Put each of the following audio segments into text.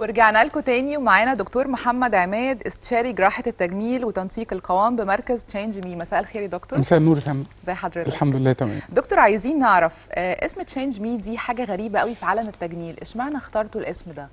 ورجعنا لكم تاني ومعانا دكتور محمد عماد استشاري جراحة التجميل وتنسيق القوام بمركز تشينج مي مساء الخير يا دكتور مساء النور يا فندم ازي حضرتك الحمد لله تمام دكتور عايزين نعرف آه اسم تشينج مي دي حاجة غريبة قوي في عالم التجميل اشمعنى اخترتوا الاسم ده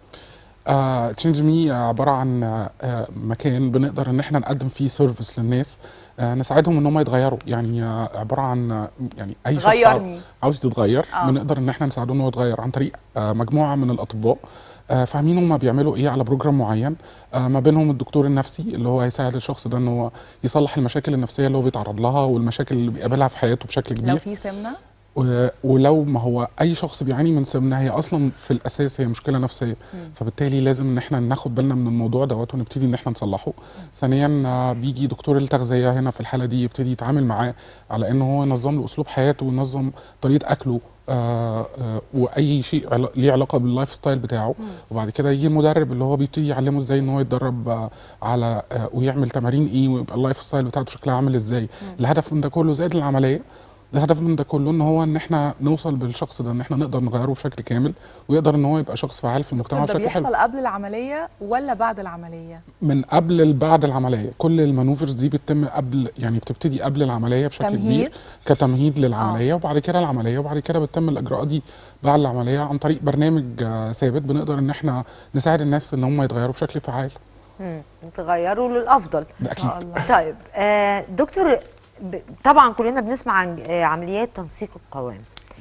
تشينج مي عباره عن آه مكان بنقدر ان احنا نقدم فيه سيرفيس للناس آه نساعدهم ان هم يتغيروا يعني آه عباره عن آه يعني اي شخص غيرني عاوز يتغير آه. بنقدر ان احنا نساعده انه يتغير عن طريق آه مجموعه من الاطباء آه فاهمين هم بيعملوا ايه على بروجرام معين آه ما بينهم الدكتور النفسي اللي هو هيساعد الشخص ده ان هو يصلح المشاكل النفسيه اللي هو بيتعرض لها والمشاكل اللي بيقابلها في حياته بشكل كبير لو في سمنة و- ولو ما هو اي شخص بيعاني من سمنه هي اصلا في الاساس هي مشكله نفسيه مم. فبالتالي لازم ان احنا ناخد بالنا من الموضوع دوت ونبتدي ان احنا نصلحه ثانيا آه، بيجي دكتور التغذيه هنا في الحاله دي يبتدي يتعامل معاه على انه هو ينظم له اسلوب حياته وينظم طريقه اكله آه آه واي شيء عل- ليه علاقه باللايف ستايل بتاعه مم. وبعد كده يجي المدرب اللي هو بيبتدي يعلمه ازاي ان هو يتدرب آه على آه ويعمل تمارين ايه ويبقى اللايف ستايل بتاعته شكلها عامل ازاي الهدف من ده كله زائد العمليه الهدف من ده كله ان هو ان احنا نوصل بالشخص ده ان احنا نقدر نغيره بشكل كامل ويقدر ان هو يبقى شخص فعال في المجتمع دكتور ده بشكل حلو بيحصل قبل العملية ولا بعد العملية من قبل ال- بعد العمليه كل المانوفرز دي بتتم قبل يعني بتبتدي قبل العمليه بشكل تمهيد كبير كتمهيد للعمليه وبعد كده العمليه وبعد كده بتتم الاجراءات دي بعد العمليه عن طريق برنامج آه، ثابت بنقدر ان احنا نساعد الناس ان هم يتغيروا بشكل فعال مم. تغيروا للافضل ده ان اكيد شاء الله طيب آه دكتور ب- طبعا كلنا بنسمع عن آه عمليات تنسيق القوام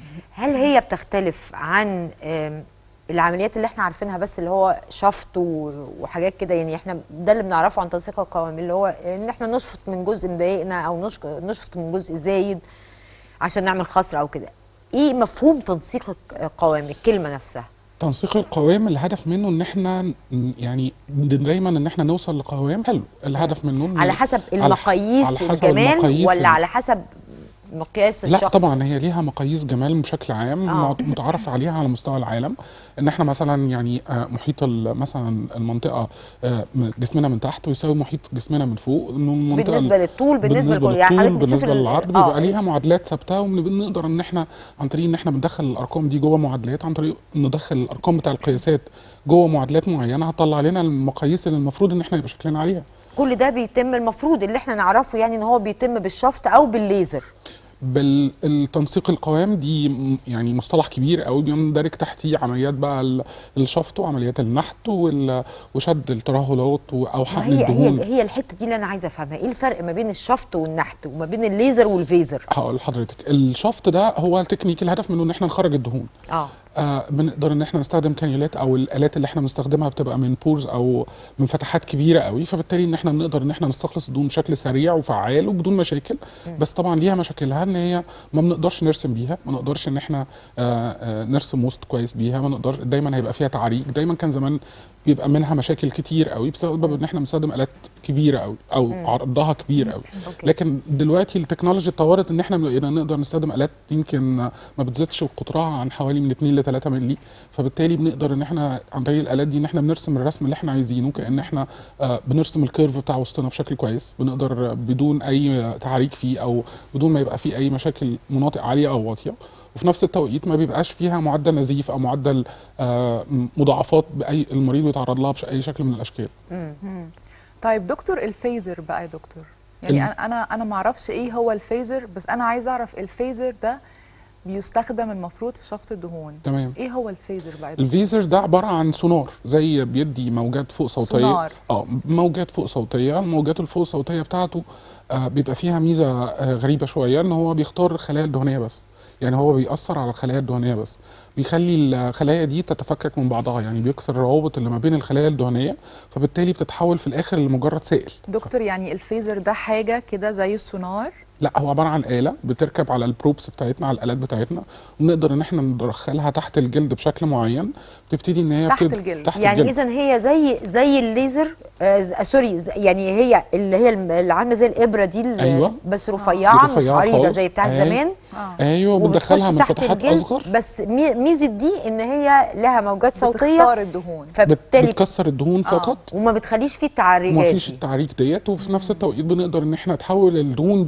هل هي بتختلف عن آم، العمليات اللي احنا عارفينها بس اللي هو شفط و- وحاجات كده يعني احنا ده اللي بنعرفه عن تنسيق القوام اللي هو ان احنا نشفط من جزء مضايقنا او نشك- نشفط من جزء زايد عشان نعمل خصر او كده ايه مفهوم تنسيق القوام الكلمه نفسها تنسيق القوام الهدف منه ان احنا ن- يعني دايما ان احنا نوصل لقوام حلو الهدف منه إن- على حسب على ح- المقاييس على حسب الجمال المقاييس ولا ال- على حسب مقياس لا الشخص طبعا هي ليها مقاييس جمال بشكل عام آه. مع- متعارف عليها على مستوى العالم ان احنا مثلا يعني آه، محيط ال- مثلا المنطقه آه، من جسمنا من تحت يساوي محيط جسمنا من فوق إنه المنطقه بالنسبه للطول بالنسبه لكل يعني للطول حضرتك بتشوف بالنسبه ال- للعرض آه، بيبقى ليها معادلات ثابته وبنقدر ان احنا عن طريق ان احنا بندخل الارقام دي جوه معادلات عن طريق ندخل الارقام بتاع القياسات جوه معادلات معينه هتطلع لنا المقاييس اللي المفروض ان احنا يبقى شكلنا عليها كل ده بيتم المفروض اللي احنا نعرفه يعني ان هو بيتم بالشفط او بالليزر بالتنسيق القوام دي م- يعني مصطلح كبير قوي بيندرج تحتيه عمليات بقى ال- الشفط وعمليات النحت وال- وشد الترهلات و- او ما حقن هي الدهون هي هي الحته دي اللي انا عايزه افهمها ايه الفرق ما بين الشفط والنحت وما بين الليزر والفيزر هقول لحضرتك الشفط ده هو التكنيك الهدف منه ان احنا نخرج الدهون اه آه بنقدر ان احنا نستخدم كانيولات او الالات اللي احنا بنستخدمها بتبقى من بورز او من فتحات كبيره قوي فبالتالي ان احنا بنقدر ان احنا نستخلص الدهون بشكل سريع وفعال وبدون مشاكل بس طبعا ليها مشاكلها ان هي ما بنقدرش نرسم بيها ما نقدرش ان احنا آه آه نرسم وسط كويس بيها ما نقدر دايما هيبقى فيها تعريج دايما كان زمان بيبقى منها مشاكل كتير قوي بسبب ان احنا بنستخدم الات كبيره قوي او عرضها كبير قوي اوكي لكن دلوقتي التكنولوجيا اتطورت ان احنا بقينا نقدر نستخدم الات يمكن ما بتزيدش قطرها عن حوالي من 2 ل 3 مللي فبالتالي بنقدر ان احنا عن طريق الالات دي ان احنا بنرسم الرسم اللي احنا عايزينه كان احنا آه، بنرسم الكيرف بتاع وسطنا بشكل كويس بنقدر بدون اي تعريج فيه او بدون ما يبقى فيه اي مشاكل مناطق عاليه او واطيه وفي نفس التوقيت ما بيبقاش فيها معدل نزيف او معدل آه، مضاعفات باي المريض بيتعرض لها باي شكل من الاشكال مم. مم. طيب دكتور الفيزر بقى يا دكتور يعني ال- انا انا انا ما اعرفش ايه هو الفيزر بس انا عايزه اعرف الفيزر ده بيستخدم المفروض في شفط الدهون تمام ايه هو الفيزر بقى يا دكتور الفيزر ده عباره عن سونار زي بيدي موجات فوق صوتيه سونار. اه موجات فوق صوتيه الموجات الفوق صوتيه بتاعته آه بيبقى فيها ميزه آه غريبه شويه ان هو بيختار الخلايا الدهنيه بس يعني هو بيأثر على الخلايا الدهنيه بس بيخلي الخلايا دي تتفكك من بعضها يعني بيكسر الروابط اللي ما بين الخلايا الدهنيه فبالتالي بتتحول في الاخر لمجرد سائل دكتور يعني الفيزر ده حاجه كده زي السونار لا هو عباره عن آلة بتركب على البروبس بتاعتنا على الآلات بتاعتنا ونقدر ان احنا ندخلها تحت الجلد بشكل معين بتبتدي ان هي تحت بتب- الجلد. تحت يعني الجلد اذا هي زي زي الليزر آه ز- سوري ز- يعني هي اللي هي الم- اللي عامله زي الابره دي اللي أيوة. بس رفيعه مش رفيعة عريضه خالص. زي بتاعت أيوة. زمان اه ايوه وبتخش بندخلها من تحت فتحات الجلد اصغر بس مي- ميزه دي ان هي لها موجات صوتيه بتختار الدهون بت- فبالتالي بتكسر الدهون آه. فقط وما بتخليش فيه التعريجات ومفيش دي. التعريج ديت وفي نفس التوقيت بنقدر ان احنا نحول الدهون دي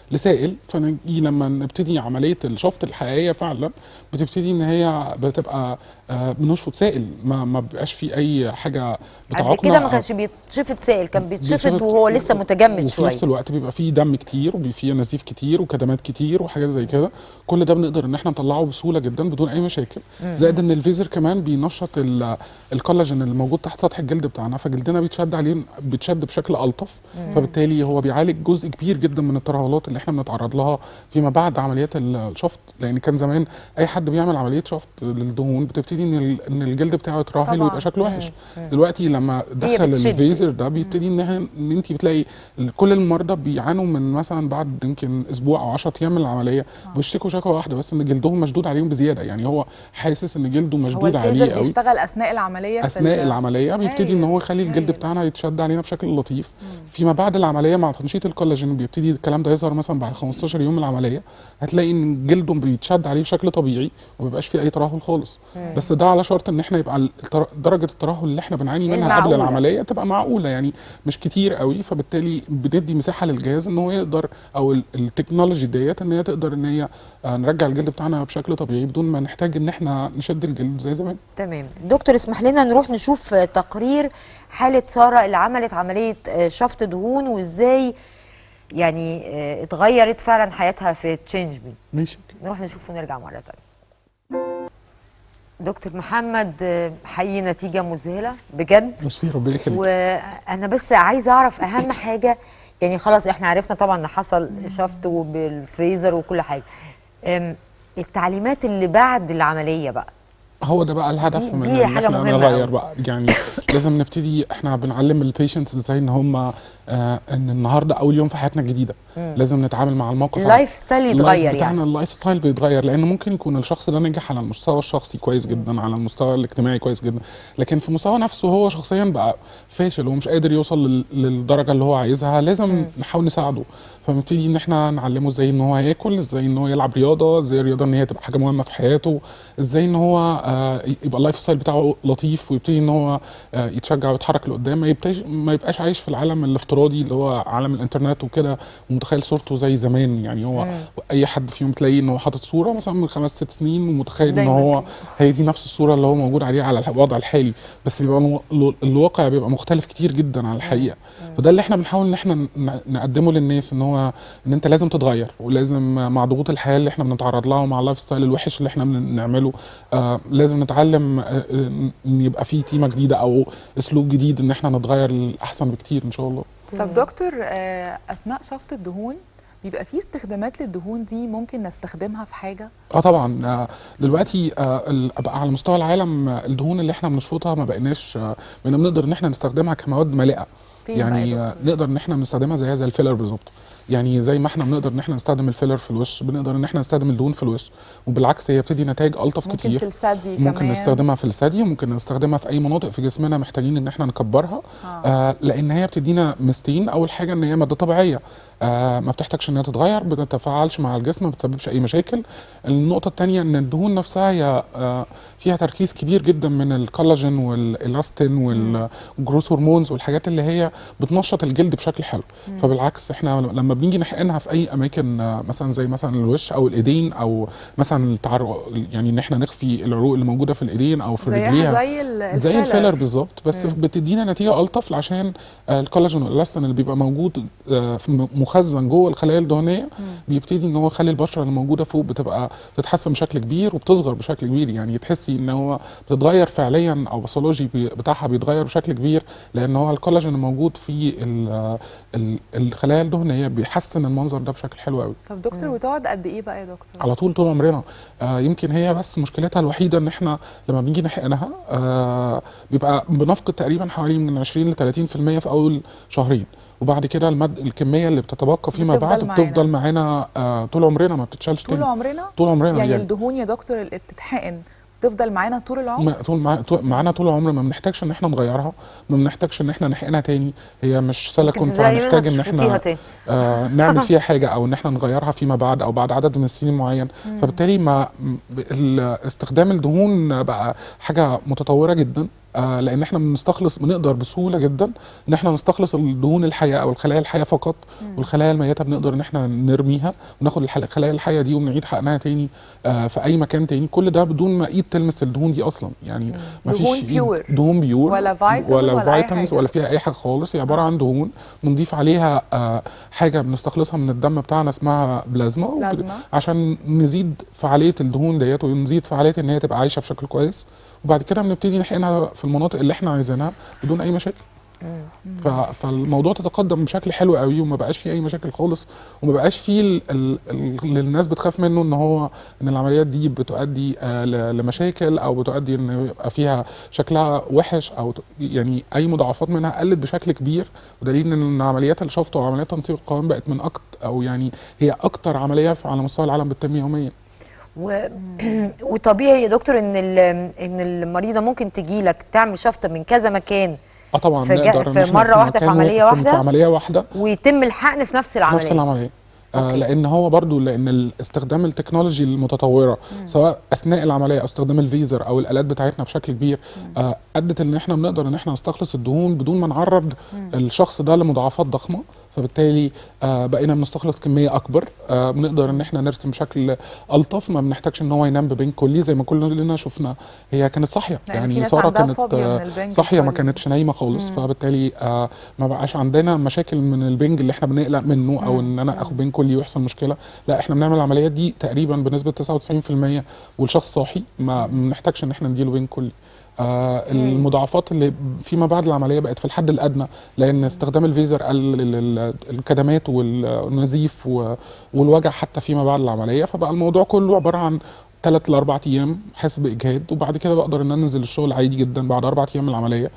لسائل فنيجي لما نبتدي عمليه الشفط الحقيقيه فعلا بتبتدي ان هي بتبقى آه، بنشفط سائل ما ما بيبقاش في اي حاجه قبل بتعاقنا كده ما أو- كانش بيتشفط سائل كان بيتشفط بيتشفط وهو لسه متجمد وفي شويه نفس الوقت بيبقى فيه دم كتير وبيبقى فيه نزيف كتير وكدمات كتير وحاجات زي كده كل ده بنقدر ان احنا نطلعه بسهوله جدا بدون اي مشاكل زائد ان الفيزر كمان بينشط ال- الكولاجين اللي موجود تحت سطح الجلد بتاعنا فجلدنا بيتشد عليه بيتشد بشكل الطف فبالتالي هو بيعالج جزء كبير جدا من الترهلات اللي احنا بنتعرض لها فيما بعد عمليات الشفط لان كان زمان اي حد بيعمل عمليه شفط للدهون بتبتدي ان ال- ان الجلد بتاعه يترهل طبعاً. ويبقى شكله وحش دلوقتي لما دخل بتشد. الفيزر ده بيبتدي ان إحنا- ان انت بتلاقي ال- كل المرضى بيعانوا من مثلا بعد يمكن اسبوع او 10 ايام من العمليه بيشتكوا شكوى واحده بس ان جلدهم مشدود عليهم بزياده يعني هو حاسس ان جلده هو مشدود عليه الفيزر قوي بيشتغل اثناء العمليه في اثناء ال- العمليه بيبتدي ان هو يخلي الجلد هايل. بتاعنا يتشد علينا بشكل لطيف فيما بعد العمليه مع تنشيط الكولاجين بيبتدي الكلام ده يظهر مثلا بعد 15 يوم من العمليه هتلاقي ان جلده بيتشد عليه بشكل طبيعي ومبيبقاش فيه اي ترهل خالص بس ده على شرط ان احنا يبقى التر- درجه الترهل اللي احنا بنعاني منها قبل المعقولة. العمليه تبقى معقوله يعني مش كتير قوي فبالتالي بندي مساحه للجهاز ان هو يقدر او ال- التكنولوجي ديت ان هي تقدر ان هي آه، نرجع الجلد بتاعنا بشكل طبيعي بدون ما نحتاج ان احنا نشد الجلد زي زمان تمام دكتور اسمح لنا نروح نشوف آه، تقرير حالة سارة اللي عملت عملية آه، شفط دهون وازاي يعني آه، اتغيرت فعلا حياتها في تشينج مي ماشي نروح نشوف ونرجع مرة تانية دكتور محمد آه، حقيقي نتيجة مذهلة بجد ميرسي ربنا يخليك وانا بس عايزه اعرف اهم حاجه يعني خلاص احنا عرفنا طبعا ان حصل شفط وبالفريزر وكل حاجه أم، التعليمات اللي بعد العمليه بقى هو ده بقى الهدف دي- من دي ان حاجة احنا مهمة نغير أوي. بقى يعني لازم نبتدي احنا بنعلم البيشنتس ازاي ان هم آه ان النهارده اول يوم في حياتنا الجديده لازم نتعامل مع الموقف على- اللايف ستايل اللايف يتغير بتاعنا يعني اللايف ستايل بيتغير لان ممكن يكون الشخص ده نجح على المستوى الشخصي كويس جدا على المستوى الاجتماعي كويس جدا لكن في مستوى نفسه هو شخصيا بقى فاشل ومش قادر يوصل لل- للدرجه اللي هو عايزها لازم نحاول نساعده فبنبتدي ان احنا نعلمه ازاي ان هو ياكل ازاي ان هو يلعب رياضه ازاي الرياضه ان هي تبقى حاجه مهمه في حياته ازاي ان هو آه، يبقى اللايف ستايل بتاعه لطيف ويبتدي ان هو آه، يتشجع ويتحرك لقدام ما يبقاش ما يبقاش عايش في العالم الافتراضي اللي هو عالم الانترنت وكده ومتخيل صورته زي زمان يعني هو اي حد فيهم تلاقيه ان هو حاطط صوره مثلا من خمس ست سنين ومتخيل ان دايماً هو هي دي نفس الصوره اللي هو موجود عليها على الوضع الحالي بس بيبقى الو- الو- الواقع بيبقى مختلف كتير جدا عن الحقيقه فده اللي احنا بنحاول ان احنا ن- نقدمه للناس ان هو ان انت لازم تتغير ولازم مع ضغوط الحياه اللي احنا بنتعرض لها ومع اللايف ستايل الوحش اللي احنا بنعمله آه لازم نتعلم آه آه، ان يبقى في تيمه جديده او اسلوب جديد ان احنا نتغير للاحسن بكتير ان شاء الله طب دكتور آه، اثناء شفط الدهون بيبقى في استخدامات للدهون دي ممكن نستخدمها في حاجه اه طبعا آه، دلوقتي آه، ال- بقى على مستوى العالم آه، الدهون اللي احنا بنشفطها ما بقيناش آه، بقينا بنقدر ان احنا نستخدمها كمواد مالئه فين بقى يعني يا آه، دكتور؟ نقدر ان احنا نستخدمها زيها زي الفيلر بالظبط يعني زي ما احنا بنقدر ان احنا نستخدم الفيلر في الوش بنقدر ان احنا نستخدم الدهون في الوش وبالعكس هي بتدي نتائج الطف ممكن كتير في الثدي ممكن كمان نستخدمها في الثدي ممكن نستخدمها في اي مناطق في جسمنا محتاجين ان احنا نكبرها آه. آه لان هي بتدينا ميزتين اول حاجه ان هي ماده طبيعيه آه ما بتحتاجش ان هي تتغير ما بتتفاعلش مع الجسم ما بتسببش اي مشاكل النقطه الثانيه ان الدهون نفسها هي آه فيها تركيز كبير جدا من الكولاجين والالاستين والجروث هرمونز والحاجات اللي هي بتنشط الجلد بشكل حلو فبالعكس احنا لما بنيجي نحقنها في اي اماكن آه، مثلا زي مثلا الوش او الايدين او مثلا التعرق يعني ان احنا نخفي العروق اللي موجوده في الايدين او في رجليها زيها زي ال- زي الفيلر الفيلر بالظبط بس بتدينا نتيجه الطف عشان آه، الكولاجين والالاستين اللي بيبقى موجود آه، في م- مخزن جوه الخلايا الدهنيه بيبتدي ان هو يخلي البشره اللي موجوده فوق بتبقى بتتحسن بشكل كبير وبتصغر بشكل كبير يعني تحسي ان هو بتتغير فعليا او باثولوجي بي- بتاعها بيتغير بشكل كبير لان هو الكولاجين الموجود في ال- ال- الخلايا الدهنيه بيحسن المنظر ده بشكل حلو قوي طب دكتور وتقعد قد ايه بقى يا دكتور على طول طول عمرنا آه يمكن هي بس مشكلتها الوحيده ان احنا لما بنيجي نحقنها آه بيبقى بنفقد تقريبا حوالي من 20 ل 30% في اول شهرين وبعد كده المد الكميه اللي بتتبقى فيما بتفضل بعد معانا. بتفضل معانا آه طول عمرنا ما بتتشالش طول تاني عمرنا طول عمرنا يعني يعني الدهون يا دكتور اللي بتتحقن تفضل معانا طول العمر ما- طول مع... طول- معانا طول العمر ما بنحتاجش ان احنا نغيرها ما بنحتاجش ان احنا نحقنها تاني هي مش ممكن سيليكون تزرعي منها فهنحتاج ان تشفطيها احنا تاني آه نعمل فيها حاجه او ان احنا نغيرها فيما بعد او بعد عدد من السنين معين فبالتالي ما م- ال- استخدام الدهون بقى حاجه متطوره جدا آه لان احنا بنستخلص بنقدر بسهوله جدا ان احنا نستخلص الدهون الحيه او الخلايا الحيه فقط والخلايا الميته بنقدر ان احنا نرميها وناخد الح- الخلايا الحيه دي ونعيد حقنها تاني آه في اي مكان تاني كل ده بدون ما ايد تلمس الدهون دي اصلا يعني ما فيش دهون إيد- pure. دهون بيور ولا فيتامين ولا, ولا أي فيتامينز حاجة. ولا فيها اي حاجه خالص هي عباره آه. عن دهون بنضيف عليها آه حاجه بنستخلصها من الدم بتاعنا اسمها بلازما وب- بلازما. عشان نزيد فعاليه الدهون ديت ونزيد فعاليه ان هي تبقى عايشه بشكل كويس وبعد كده بنبتدي نحقنها في المناطق اللي احنا عايزينها بدون اي مشاكل ف... فالموضوع تتقدم بشكل حلو قوي وما بقاش فيه اي مشاكل خالص وما بقاش فيه ال... ال... ال- اللي الناس بتخاف منه ان هو ان العمليات دي بتؤدي آه ل... لمشاكل او بتؤدي ان يبقى فيها شكلها وحش او ت- يعني اي مضاعفات منها قلت بشكل كبير ودليل ان عمليات الشفط وعمليات تنسيق القوام بقت من اكتر او يعني هي اكتر عمليه في- على مستوى العالم بتتم يوميا و... وطبيعي يا دكتور ان ال... ان المريضه ممكن تجي لك تعمل شفط من كذا مكان اه طبعا في جا- نقدر إن في إحنا مرة واحدة في مكان عملية واحد- واحدة؟ في عمليه واحده ويتم الحقن في نفس العمليه نفس العمليه آه أوكي. لان هو برضو لان ال- استخدام التكنولوجي المتطوره سواء اثناء العمليه او استخدام الفيزر او الالات بتاعتنا بشكل كبير آه ادت ان احنا بنقدر ان احنا نستخلص الدهون بدون ما نعرض الشخص ده لمضاعفات ضخمه فبالتالي آه بقينا بنستخلص كميه اكبر آه بنقدر ان احنا نرسم بشكل الطف ما بنحتاجش ان هو ينام ببين كلي زي ما كلنا شفنا هي كانت صاحيه يعني في يعني ناس ساره عندها كانت فوبيا آه، من البنج صاحيه ما الكلي. كانتش نايمه خالص فبالتالي آه ما بقاش عندنا مشاكل من البنج اللي احنا بنقلق منه او ان انا اخد بنج كلي ويحصل مشكله لا احنا بنعمل العمليات دي تقريبا بنسبه 99% والشخص صاحي ما ما بنحتاجش ان احنا نديله بنج كلي آه المضاعفات اللي فيما بعد العمليه بقت في الحد الادنى لان استخدام الفيزر قلل ال- ال- الكدمات والنزيف و- والوجع حتى فيما بعد العمليه فبقى الموضوع كله عباره عن ثلاث لاربع ايام حاسس باجهاد وبعد كده بقدر ان أنا انزل الشغل عادي جدا بعد اربع ايام من العمليه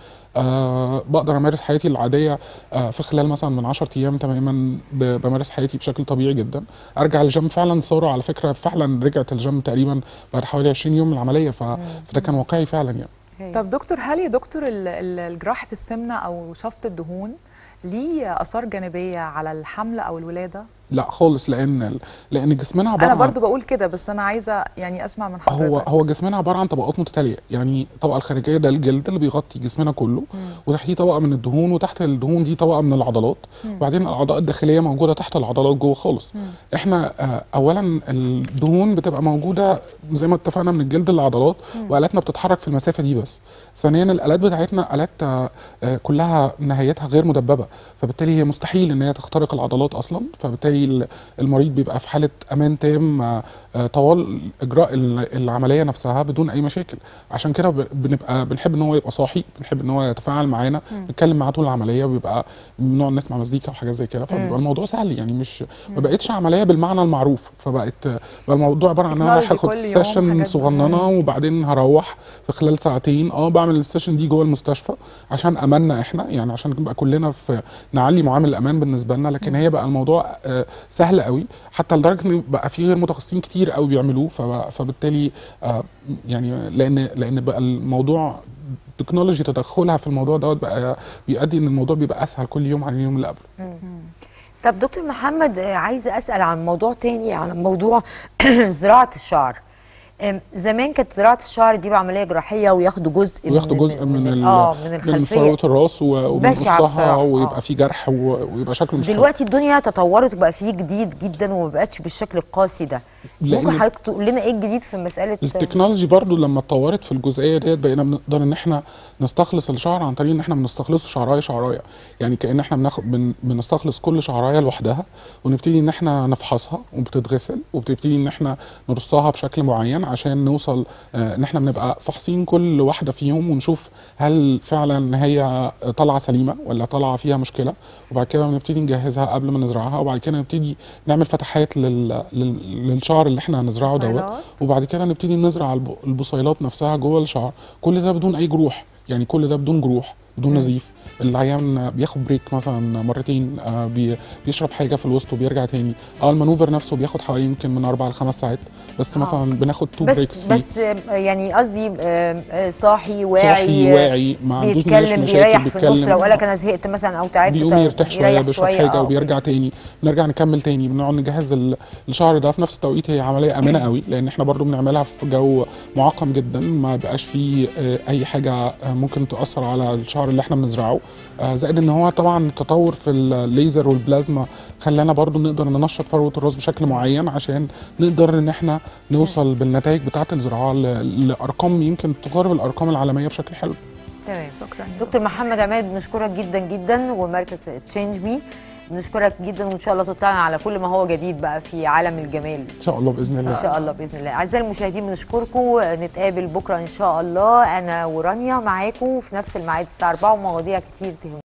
أه بقدر امارس حياتي العاديه أه في خلال مثلا من 10 ايام تماما ب- بمارس حياتي بشكل طبيعي جدا ارجع الجيم فعلا ساره على فكره فعلا رجعت الجيم تقريبا بعد حوالي 20 يوم من العمليه ف... فده كان واقعي فعلا يعني طب دكتور هل يا دكتور ال- ال- جراحة السمنة أو شفط الدهون ليه آثار جانبية على الحمل أو الولادة؟ لا خالص لان لان جسمنا عباره أنا عن برضو بقول كده بس أنا عايزة يعني أسمع من حضرتك هو هو جسمنا عباره عن طبقات متتاليه يعني الطبقه الخارجيه ده الجلد اللي بيغطي جسمنا كله وتحتيه طبقه من الدهون وتحت الدهون دي طبقه من العضلات وبعدين الاعضاء الداخليه موجوده تحت العضلات جوه خالص احنا آه، اولا الدهون بتبقى موجوده زي ما اتفقنا من الجلد للعضلات والاتنا بتتحرك في المسافه دي بس ثانيا الالات بتاعتنا الات آه، آه، كلها نهايتها غير مدببه فبالتالي هي مستحيل ان هي تخترق العضلات اصلا فبالتالي ال- المريض بيبقى في حاله امان تام آه، آه، طوال اجراء ال- العمليه نفسها بدون اي مشاكل عشان كده ب- بنبقى بنحب ان هو يبقى صاحي بنحب ان هو يتفاعل معانا نتكلم معاه طول العمليه وبيبقى بنقعد نسمع مزيكا وحاجات زي كده فبيبقى الموضوع سهل يعني مش ما بقتش عمليه بالمعنى المعروف فبقت بقى الموضوع عباره عن ان انا تكنولوجي هاخد كل يوم، سيشن حاجات- صغننه وبعدين هروح في خلال ساعتين اه بعمل السيشن دي جوه المستشفى عشان اماننا احنا يعني عشان نبقى كلنا في نعلي معامل الامان بالنسبه لنا لكن هي بقى الموضوع آه، سهل قوي حتى لدرجه ان بقى في غير متخصصين كتير قوي بيعملوه فبقى- فبالتالي آه، يعني لان لان بقى الموضوع تكنولوجي تدخلها في الموضوع دوت بقى بيؤدي ان الموضوع بيبقى اسهل كل يوم عن اليوم اللي قبله طب دكتور محمد آه، عايزه اسال عن موضوع تاني عن موضوع زراعه الشعر آم، زمان كانت زراعه الشعر دي بعمليه جراحيه وياخدوا جزء وياخدوا جزء من, ال- اه من من الخلفيه فروه الراس و- بشعة وبنقصها بصراحة، ويبقى آه. في جرح و- ويبقى شكله مش حلو. دلوقتي الدنيا تطورت وبقى فيه جديد جدا وما بقتش بالشكل القاسي ده لأن ممكن حضرتك تقول لنا ايه الجديد في مساله التكنولوجي برضو لما اتطورت في الجزئيه ديت بقينا بنقدر ان احنا نستخلص الشعر عن طريق ان احنا بنستخلصه شعرايه شعرايه يعني كان احنا بناخد بن بنستخلص كل شعرايه لوحدها ونبتدي ان احنا نفحصها وبتتغسل وبتبتدي ان احنا نرصها بشكل معين عشان نوصل آه، ان احنا بنبقى فاحصين كل واحده فيهم ونشوف هل فعلا هي طالعه سليمه ولا طالعه فيها مشكله وبعد كده بنبتدي نجهزها قبل ما نزرعها وبعد كده نبتدي نعمل فتحات لل... لل... للشعر اللي احنا هنزرعه دوت بصيلات. وبعد كده نبتدي نزرع الب- البصيلات نفسها جوه الشعر كل ده بدون اي جروح يعني كل ده بدون جروح بدون نزيف العيان بياخد بريك مثلا مرتين آه، بي- بيشرب حاجه في الوسط وبيرجع تاني اه المانوفر نفسه بياخد حوالي يمكن من اربع لخمس ساعات بس آه. مثلا بناخد تو بريكس بس فيه بس آه، يعني قصدي آه، آه، صاحي واعي صاحي آه، واعي ما عندوش بيتكلم مشاكل بيريح في النص بيتكلم. لو قالك انا زهقت مثلا او تعبت بيقوم طيب يرتاح شويه يريح بيشرب شوية، حاجه آه، وبيرجع تاني نرجع نكمل تاني بنقعد نجهز ال- الشعر ده في نفس التوقيت هي عمليه امنه قوي لان احنا برضو بنعملها في جو معقم جدا ما بقاش فيه آه، اي حاجه آه، ممكن تاثر على الشعر اللي احنا بنزرعه آه، زائد ان هو طبعا التطور في الليزر والبلازما خلانا برضو نقدر ننشط فروه الراس بشكل معين عشان نقدر ان احنا نوصل بالنتائج بتاعه الزراعه ل- لارقام يمكن تقارب الارقام العالميه بشكل حلو تمام شكرا دكتور محمد عماد بنشكرك جدا جدا ومركز تشينج مي بنشكرك جدا وان شاء الله تطلعنا على كل ما هو جديد بقى في عالم الجمال ان شاء الله باذن الله ان شاء الله باذن الله اعزائي المشاهدين بنشكركم نتقابل بكره ان شاء الله انا ورانيا معاكم في نفس الميعاد الساعه 4 ومواضيع كتير تهم